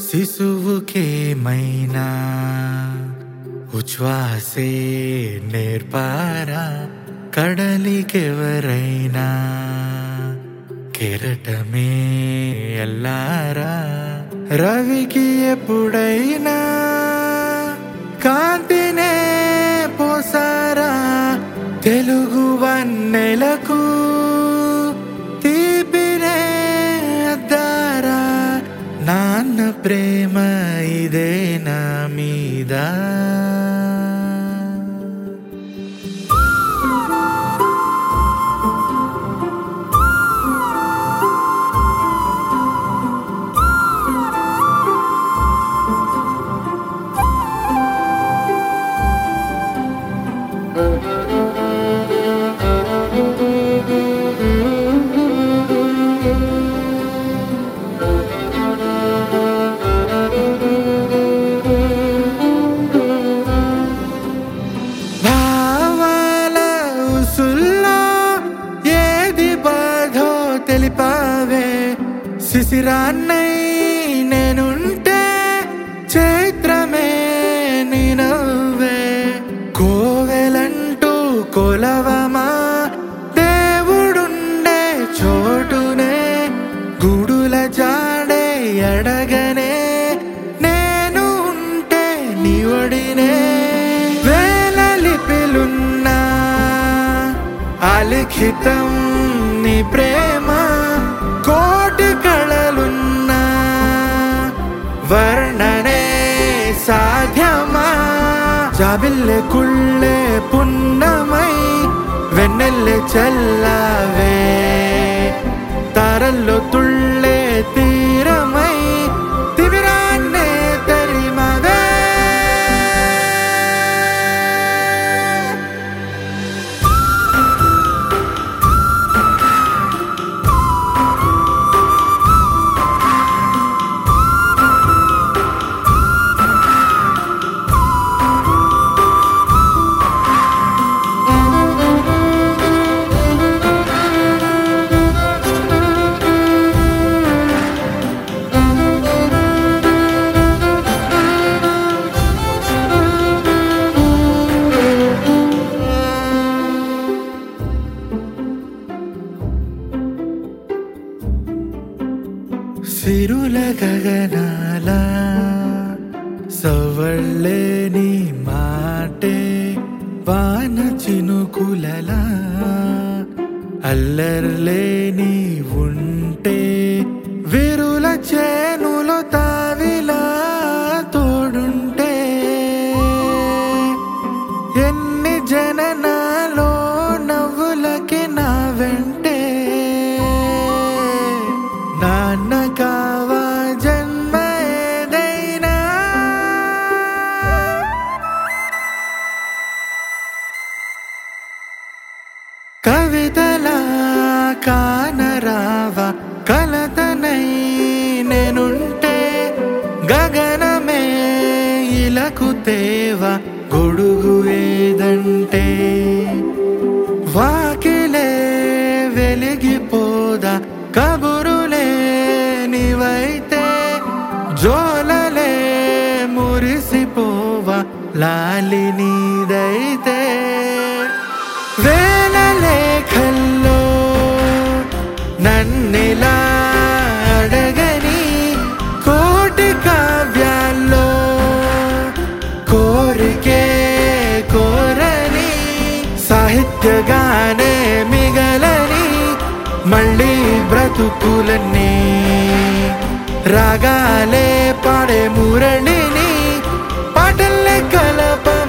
శిశువుకేమైనా ఉచ్ఛ్వాసే నేర్పారా కడలికెవరైనా కెరటమే ఎల్లారా రవికి ఎప్పుడైనా కాంతినే పోసారా తెలుగు వన్నెలకు తీపినే అద్దారా నాన్న ప్రేమ ఇదే నా మీద భావాల ఉసుల్లో ఏది బాధో తెలిపావే శిశిరాన్నై నేనుంటే చైత్రమే నీ నవ్వే కోవెలంటూ కొలవమా దేవుడుండే చోటునే గుడుల జాడే అడగనే నేను ఉంటే నీవడినే వేల లిపిలున్నా అలిఖితం నీ ప్రేమ కోటి కళలున్నా వర్ణనే సాధ్యమా జాబిల్లె కుళ్ళే పున్నమై వెన్నెల్లె చల్లవే తారల్లో తుళ్ళే తీరమై తిమిరాన్నే తరిమవే సిరుల గగనాల సవళ్ళేని మాటే వాన చినుకులలా అల్లర్లేని ఉంటే విరుల చేనులో తావిలా తోడుంటే ఎన్ని జననాలో నవ్వులకి నా వెంటే నాన్న కావా జన్మ ఏదైనా కవితలా కానరావా కలతనై నేనుంటే గగనమే ఇలకు తేవ గొడుగు ఏదంటే వాకిలే వెలిగిపోదా కబురులే నీవైతే జోలలే మురిసిపోవా లాలి నీదైతే వేల లేఖల్లో నన్నిలా అడగని కోటి కావ్యాల్లో కోరికే కోరని సాహిత్యగానే మిగలని మళ్ళీ బ్రతుకులన్నీ రాగాలే పాడే మురళిని పాటల్లే కలప